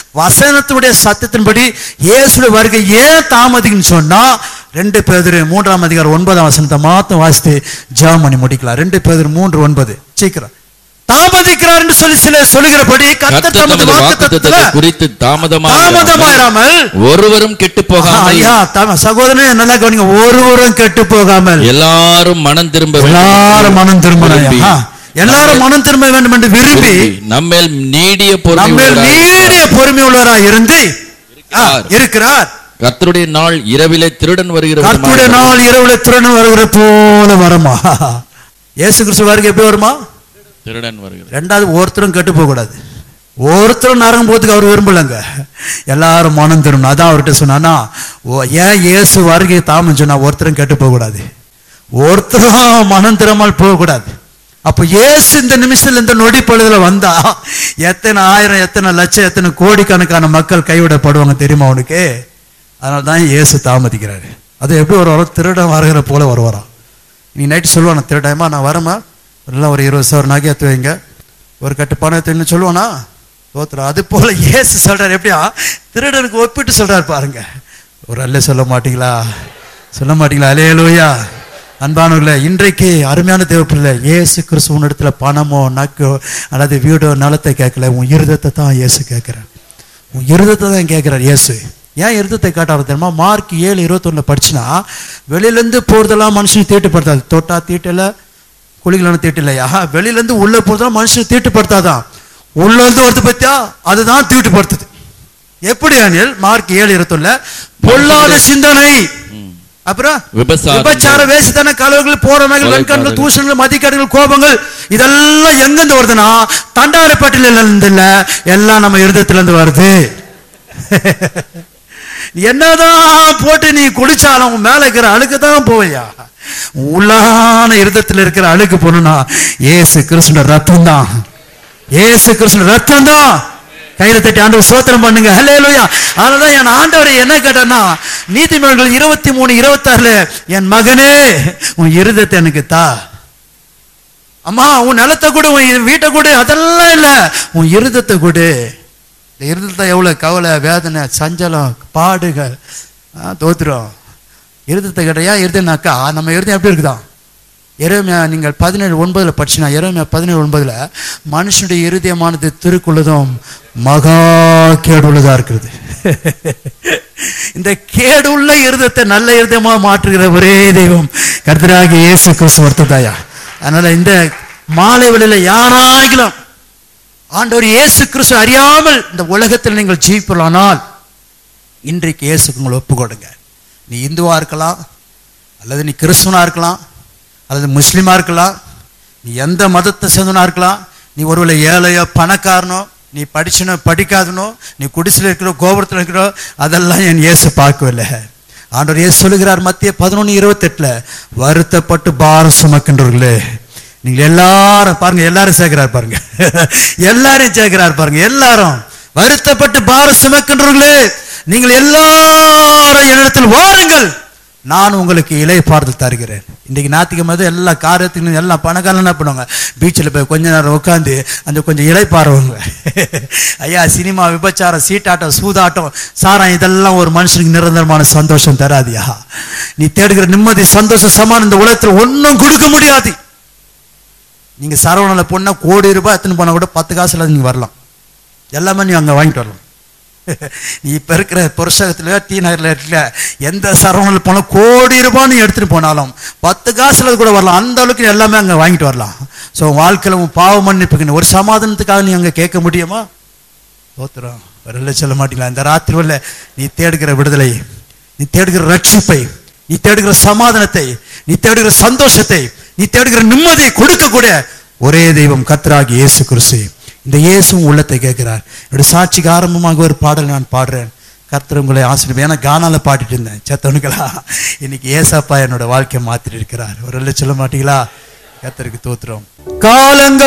வசனத்துடைய சத்தியத்தின்படி இயேசுடைய வருகை ஏன் தாமதிக்குன்னு சொன்னா ரெண்டு பேர் மூன்றாம் அதிகாரம் ஒன்பதாம் வசனத்தை மாத்தம் வாசித்து ஜெபம் பண்ணி முடிக்கலாம் ரெண்டு பேர் மூன்று ஒன்பது சீக்கிரம் தாமதிக்கிறார் என்று சொல்லி சில சொல்லுகிறபடி கர்த்தர் கர்த்தர் தமது தமது வாக்குத்தத்தத்துல வாக்குத்தத்தத்தை குறித்து தாமதமாக தாமதமாயிராமல் ஒருவரும் கெட்டு போகாமல் ஐயா தம சகோதரனே நல்லா கவனிங்க ஒருவரும் கெட்டு போகாமல் எல்லாரும் மனம் திரும்ப வேண்டும் எல்லாரும் மனம் திரும்பணும் விரும்பி, ஐயா. எல்லாரும் மனம் திரும்ப வேண்டும் என்று விரும்பி விரும்பி, நம்மேல் நீடிய பொறுமை நம்ம உள்ளவராய் நீடிய பொறுமை உள்ளவராய் இருந்து ஆ, இருக்கிறார். இருக்கிறார் கர்த்தருடைய நாள் இரவிலே திருடன் வருகிற கர்த்துடைய நாள் இரவுல திருடன் வருகிற போல வருமா இயேசு கிறிஸ்து வருகை எப்படி வருமா திருடன் வருகிற ரெண்டாவது ஒருத்தரும் கெட்டு போக கூடாது ஒருத்தரும் நரகம் போறதுக்கு அவர் விரும்பலங்க எல்லாரும் மனம் திரும்பணும் அதான் அவர்கிட்ட சொன்னானா ஓ ஏன் இயேசு வருகை தாமன்னு சொன்னா ஒருத்தரும் கெட்டு போக கூடாது ஒருத்தரும் மனம் திரும்பாமல் போகக்கூடாது அப்போ இயேசு இந்த நிமிஷத்துல இந்த நொடி பொழுதுல வந்தா எத்தனை ஆயிரம் எத்தனை லட்சம் எத்தனை கோடிக்கணக்கான மக்கள் கைவிடப்படுவாங்க தெரியுமா அவனுக்கு அதனால தான் இயேசு தாமதிக்கிறாரு அது எப்படி ஒரு வரும் திருடன் வருகிற போல வருவாராம் நீ நைட்டு சொல்லுவானா திருடாயமா நான் வரமா எல்லாம் ஒரு இருபது சவரம் நகை எடுத்து வைங்க ஒரு கட்டு பணம் எடுத்து வைங்கன்னு சொல்லுவானா தோத்துறோம் அது போல இயேசு சொல்றாரு எப்படியா திருடனுக்கு ஒப்பிட்டு சொல்றாரு பாருங்க ஒரு அல்ல சொல்ல மாட்டீங்களா சொல்ல மாட்டீங்களா அலே லோயா அன்பானவர்களே இன்றைக்கு அருமையான தேவைப்பில்லை இயேசு கிறிஸ்து உன்னிடத்துல பணமோ நக்கோ அல்லது வீடோ நலத்தை கேட்கல உன் இருதத்தை தான் இயேசு கேட்கிறார் உன் இருதத்தை தான் கேட்கிறார் இயேசு ஏன் இருதத்தை காட்டாரு தெரியுமா மார்க் ஏழு இருபத்தொன்னு படிச்சுனா வெளியிலேருந்து போறதெல்லாம் மனுஷன் தீட்டுப்படுத்தாது தொட்டா தீட்டல குளிகளான தீட்டில்லையா வெளியிலேருந்து உள்ள போறதெல்லாம் மனுஷன் தீட்டுப்படுத்தாதான் உள்ள இருந்து ஒருத்த பத்தியா அதுதான் தீட்டுப்படுத்துது எப்படி அனில் மார்க் ஏழு இருபத்தொன்னுல பொல்லாத சிந்தனை அப்புறம் விபசாரம் விபச்சார வேசித்தன கலவுகள் போறமைகள் வெண்கண்கள் தூஷணங்கள் மதிக்கடைகள் கோபங்கள் இதெல்லாம் எங்கிருந்து வருதுன்னா தண்டாரப்பட்டில இருந்து இல்ல எல்லாம் நம்ம இருதயத்துல இருந்து வருது நீ என்னதான் போட்டு நீ குடிச்சாலும் உன் மேல இருக்கிற அழுக்கு தான் போவையா உள்ளான இருதயத்துல இருக்கிற அழுக்கு போனா ஏசு கிறிஸ்துன ரத்தம் தான் ஏசு கிறிஸ்துன ரத்தம் தான் கையில தட்டி ஆண்டவர் சோத்திரம் பண்ணுங்க ஹல்லேலூயா அதனாலதான் என் ஆண்டவரை என்ன கேட்டேன்னா நீதிமன்றங்கள் இருபத்தி மூணு இருபத்தாறுல என் மகனே உன் இருதயத்தை எனக்கு தா அம்மா உன் நிலத்தை கொடு உன் வீட்டை கொடு அதெல்லாம் இல்ல உன் இருதத்தை கொடு இந்த இருதயத்தை எவ்வளவு கவலை வேதனை சஞ்சலம் பாடுகள் ஆ, தோத்துரும் இருதயத்தை கேட்ட ஏன் இருதயம்னாக்கா நம்ம இருதயம் எப்படி இருக்குதான் எரேமியா நீங்கள் பதினேழு ஒன்பதுல படிச்சுனா எரேமியா பதினேழு ஒன்பதுல மனுஷனுடைய இருதயமானது திருக்குள்ளதும் மகா கேடுள்ளதா இருக்கிறது இந்த கேடுள்ள இருதயத்தை நல்ல இருதயமா மாற்றுகிற ஒரே தெய்வம் கர்த்தராகிய இயேசு கிறிஸ்து ஒருத்ததாயா அதனால இந்த மாலை வேளையில யாராகிலும் ஆண்டவர் இயேசு கிறிஸ்து அறியாமல் இந்த உலகத்தில் நீங்கள் ஜீவிப்பலானால் இன்றைக்கு இயேசுக்கு உங்களை ஒப்பு கொடுங்க நீ இந்துவா இருக்கலாம் அல்லது நீ கிறிஸ்துவனா இருக்கலாம் அல்லது முஸ்லீமா இருக்கலாம் நீ எந்த மதத்தை சேர்ந்தவனா இருக்கலாம் நீ ஒருவேளை ஏழையோ பணக்காரனோ நீ படிச்சனோ படிக்காதனோ நீ குடிசில் இருக்கிறோ கோபுரத்தில் இருக்கிறோ அதெல்லாம் என் இயேசு பார்க்கவில்லை ஆண்டவர் இயேசு சொல்லுகிறார் மத்திய பதினொன்று இருபத்தெட்டுல வருத்தப்பட்டு பாரம் சுமக்கின்றவர்களே நீங்க எல்லாரும் பாருங்க எல்லாரும் சேர்க்கிறார் பாருங்க எல்லாரையும் சேர்க்கிறார் பாருங்க எல்லாரும் வருத்தப்பட்டு பாரம் சுமக்கின்றவர்களே நீங்கள் எல்லாரும் என்னிடத்தில் வாருங்கள் நான் உங்களுக்கு இலை பார்த்து தருகிறேன் இன்னைக்கு ஞாத்திகம் போது எல்லா காரியத்துக்கும் எல்லாம் பணக்காரன் என்ன பண்ணுவாங்க பீச்சில் போய் கொஞ்ச நேரம் உட்காந்து அந்த கொஞ்சம் இலை பாருவாங்க ஐயா சினிமா விபச்சாரம் சீட்டாட்டம் சூதாட்டம் சாரம் இதெல்லாம் ஒரு மனுஷனுக்கு நிரந்தரமான சந்தோஷம் தராதியா நீ தேடுகிற நிம்மதி சந்தோஷம் சமானம் இந்த உலகத்தில் ஒன்றும் கொடுக்க முடியாது நீங்க சரவணல போனா கோடி ரூபாய் எத்தனை போனா கூட பத்து காசுல நீங்க வரலாம் எல்லாமே நீ அங்க வாங்கிட்டு வரலாம் நீ இப்ப இருக்கிற புருஷகத்துல டி நகர்ல இருக்கல எந்த சரவணில் போனா கோடி ரூபாய் நீ எடுத்துட்டு போனாலும் பத்து காசுல கூட வரலாம் அந்த அளவுக்கு நீ எல்லாமே அங்க வாங்கிட்டு வரலாம் ஸோ வாழ்க்கையில உன் பாவ மன்னிப்புக்கு ஒரு சமாதானத்துக்காக நீ அங்க கேட்க முடியுமா தோத்துறோம் வரல சொல்ல மாட்டீங்களா இந்த ராத்திரி வரல நீ தேடுகிற விடுதலை நீ தேடுகிற ரட்சிப்பை நீ தேடுகிற சமாதானத்தை நீ தேடுகிற சந்தோஷத்தை நீ தேடுகிற நிம்மதியை கொடுக்கக்கூடிய ஒரே தெய்வம் கர்த்தராகி இயேசு கிறிஸ்து இந்த இயேசுவும் உள்ளத்தை கேட்கிறார் என்னுடைய சாட்சிக்கு ஆரம்பமாக ஒரு பாடல் நான் பாடுறேன் கர்த்தர் உங்களை ஆசிரியர் ஏன்னா கானால பாடிட்டு இருந்தேன் செத்தவனுங்களா இன்னைக்கு ஏசப்பா என்னோட வாழ்க்கையை மாத்திட்டு இருக்கிறார் ஒரு சொல்ல மாட்டீங்களா கர்த்தருக்கு தோத்துறோம் காலங்கள்